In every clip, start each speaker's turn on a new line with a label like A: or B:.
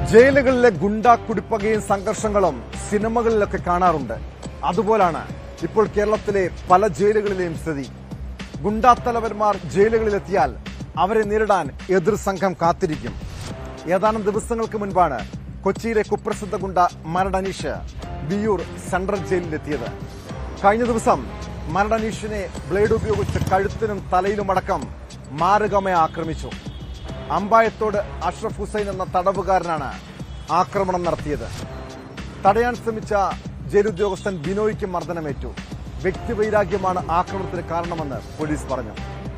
A: ജയിലുകളിലെ ഗുണ്ടാ കുടിപ്പകയും സംഘർഷങ്ങളും സിനിമകളിലൊക്കെ കാണാറുണ്ട് അതുപോലാണ് ഇപ്പോൾ കേരളത്തിലെ പല ജയിലുകളിലെയും സ്ഥിതി ഗുണ്ടാ തലവന്മാർ ജയിലുകളിലെത്തിയാൽ അവരെ നേരിടാൻ എതിർ സംഘം കാത്തിരിക്കും ഏതാനും ദിവസങ്ങൾക്ക് മുൻപാണ് കൊച്ചിയിലെ കുപ്രസിദ്ധ ഗുണ്ട മരട് അനീഷ് വിയൂർ സെൻട്രൽ ജയിലിലെത്തിയത് കഴിഞ്ഞ ദിവസം മരട് അനീഷിനെ ബ്ലേഡ് ഉപയോഗിച്ച് കഴുത്തിനും തലയിലുമടക്കം മാരകമായി ആക്രമിച്ചു അമ്പായത്തോട് അഷ്റഫ് ഹുസൈൻ എന്ന തടവുകാരനാണ് ആക്രമണം നടത്തിയത് തടയാൻ ശ്രമിച്ച ജയിലുദ്യോഗസ്ഥൻ ബിനോയ്ക്ക് മർദ്ദനമേറ്റു വ്യക്തിവൈരാഗ്യമാണ് ആക്രമണത്തിന് കാരണമെന്ന് പോലീസ് പറഞ്ഞു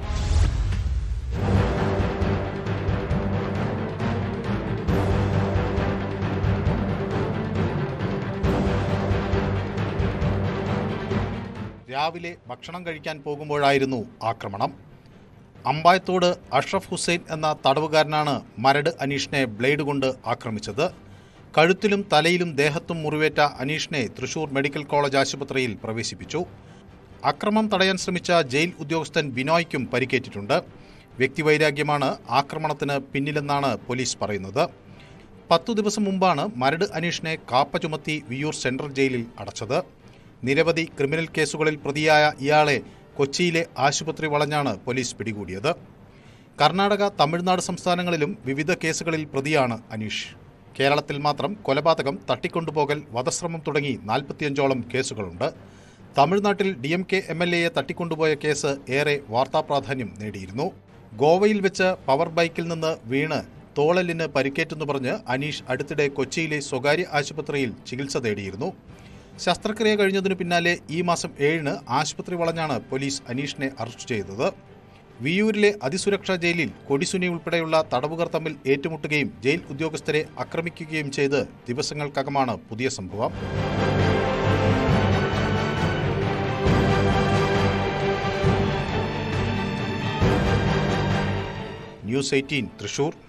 B: രാവിലെ ഭക്ഷണം കഴിക്കാൻ പോകുമ്പോഴായിരുന്നു ആക്രമണം അമ്പായത്തോട് അഷ്റഫ് ഹുസൈൻ എന്ന തടവുകാരനാണ് മരട് അനീഷിനെ ബ്ലേഡ് കൊണ്ട് ആക്രമിച്ചത് കഴുത്തിലും തലയിലും ദേഹത്തും മുറിവേറ്റ അനീഷിനെ തൃശൂർ മെഡിക്കൽ കോളേജ് ആശുപത്രിയിൽ പ്രവേശിപ്പിച്ചു അക്രമം തടയാൻ ശ്രമിച്ച ജയിൽ ഉദ്യോഗസ്ഥൻ ബിനോയ്ക്കും പരിക്കേറ്റിട്ടുണ്ട് വ്യക്തിവൈരാഗ്യമാണ് ആക്രമണത്തിന് പിന്നിലെന്നാണ് പോലീസ് പറയുന്നത് പത്തു ദിവസം മുമ്പാണ് മരട് അനീഷിനെ കാപ്പ ചുമത്തി വിയൂർ സെൻട്രൽ ജയിലിൽ അടച്ചത് നിരവധി ക്രിമിനൽ കേസുകളിൽ പ്രതിയായ ഇയാളെ കൊച്ചിയിലെ ആശുപത്രി വളഞ്ഞാണ് പോലീസ് പിടികൂടിയത് കർണാടക തമിഴ്നാട് സംസ്ഥാനങ്ങളിലും വിവിധ കേസുകളിൽ പ്രതിയാണ് അനീഷ് കേരളത്തിൽ മാത്രം കൊലപാതകം തട്ടിക്കൊണ്ടുപോകൽ വധശ്രമം തുടങ്ങി നാൽപ്പത്തിയഞ്ചോളം കേസുകളുണ്ട് തമിഴ്നാട്ടിൽ D M K M L എയെ തട്ടിക്കൊണ്ടുപോയ കേസ് ഏറെ വാർത്താപ്രാധാന്യം നേടിയിരുന്നു ഗോവയിൽ വെച്ച് പവർ ബൈക്കിൽ നിന്ന് വീണ് തോളലിന് പരിക്കേറ്റെന്ന് പറഞ്ഞ് അനീഷ് അടുത്തിടെ കൊച്ചിയിലെ സ്വകാര്യ ആശുപത്രിയിൽ ചികിത്സ തേടിയിരുന്നു ശസ്ത്രക്രിയ കഴിഞ്ഞതിനു പിന്നാലെ ഈ മാസം ഏഴിന് ആശുപത്രി വളഞ്ഞാണ് പോലീസ് അനീഷിനെ അറസ്റ്റ് ചെയ്തത് വിയൂരിലെ അതിസുരക്ഷാ ജയിലിൽ കൊടിസുനി ഉൾപ്പെടെയുള്ള തടവുകാർ തമ്മിൽ ഏറ്റുമുട്ടുകയും ജയിൽ ഉദ്യോഗസ്ഥരെ ആക്രമിക്കുകയും ചെയ്ത് ദിവസങ്ങൾക്കകമാണ് പുതിയ സംഭവം ന്യൂസ് എയ്റ്റീൻ തൃശൂർ